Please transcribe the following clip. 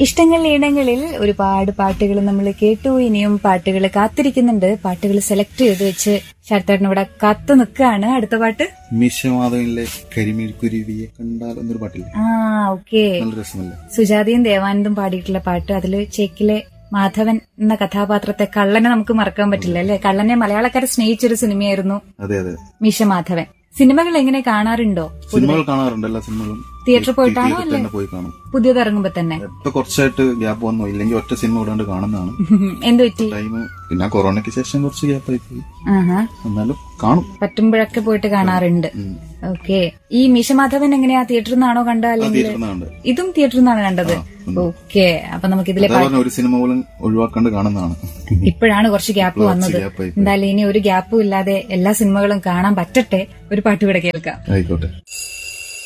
ഇഷ്ടങ്ങൾ ഇടങ്ങളിൽ ഒരുപാട് പാട്ടുകൾ നമ്മൾ കേട്ടു ഇനിയും പാട്ടുകൾ കാത്തിരിക്കുന്നുണ്ട് പാട്ടുകൾ സെലക്ട് ചെയ്ത് വെച്ച് ശരത്തേട്ടൻ ഇവിടെ കാത്തു നിൽക്കുകയാണ് അടുത്ത പാട്ട് മിശമാധവനിലെ കരിമീർ കുരുവിയെ കണ്ടാൽ എന്നൊരു പാട്ടില്ലേ ആ ഓക്കെ നല്ല രസമല്ലേ സുജാതയും ദേവാനന്ദും പാടിയിട്ടുള്ള പാട്ട് അതില് ചേക്കിലെ മാധവൻ എന്ന കഥാപാത്രത്തെ കള്ളനെ നമുക്ക് മറക്കാൻ പറ്റില്ല അല്ലെ കള്ളനെ മലയാളക്കാരെ സ്നേഹിച്ചൊരു സിനിമയായിരുന്നു അതെ അതെ മീശ മാധവൻ സിനിമകൾ എങ്ങനെ കാണാറുണ്ടോ സിനിമകൾ കാണാറുണ്ട് എല്ലാ സിനിമകളും തിയേറ്ററിൽ പോയിട്ടാണോ തിയേറ്ററിൽ തന്നെ പോയി കാണും പുതിയത് ഇറങ്ങുമ്പോ തന്നെ ഇപ്പൊ കുറച്ചായിട്ട് ഗ്യാപ്പ് വന്നു ഇല്ലെങ്കിൽ ഒറ്റ സിനിമ വിടാണ്ട് കാണുന്നതാണ് എന്ത് പറ്റി ടൈം പിന്നെ കൊറോണയ്ക്ക് ശേഷം കുറച്ച് ഗ്യാപ്പ് ആയി പോയി ആഹാ എന്നാലും കാണും പറ്റുമ്പോഴൊക്കെ പോയിട്ട് കാണാറുണ്ട് ഉം. ഓക്കെ ഈ മീശമാധവൻ എങ്ങനെയാ തിയേറ്ററിൽ നിന്നാണോ കണ്ടത് അല്ലെങ്കിൽ തിയേറ്ററിൽ നിന്നാണ്ട് ഇതും തിയേറ്ററിൽ നിന്നാണ് കണ്ടത് ഓക്കെ അപ്പൊ നമുക്ക് ഇതിലെ അതാ പറഞ്ഞ ഒരു സിനിമ പോലും ഒഴിവാക്കാണ്ട് കാണുന്നതാണ് ഇപ്പോഴാണ് കുറച്ച് ഗ്യാപ്പ് വന്നത് ഗ്യാപ്പ് ആയി എന്തായാലും ഇനി ഒരു ഗ്യാപ്പും ഇല്ലാതെ എല്ലാ സിനിമകളും കാണാൻ പറ്റട്ടെ ഒരു പാട്ട് കൂടെ കേൾക്കാം ആയിക്കോട്ടെ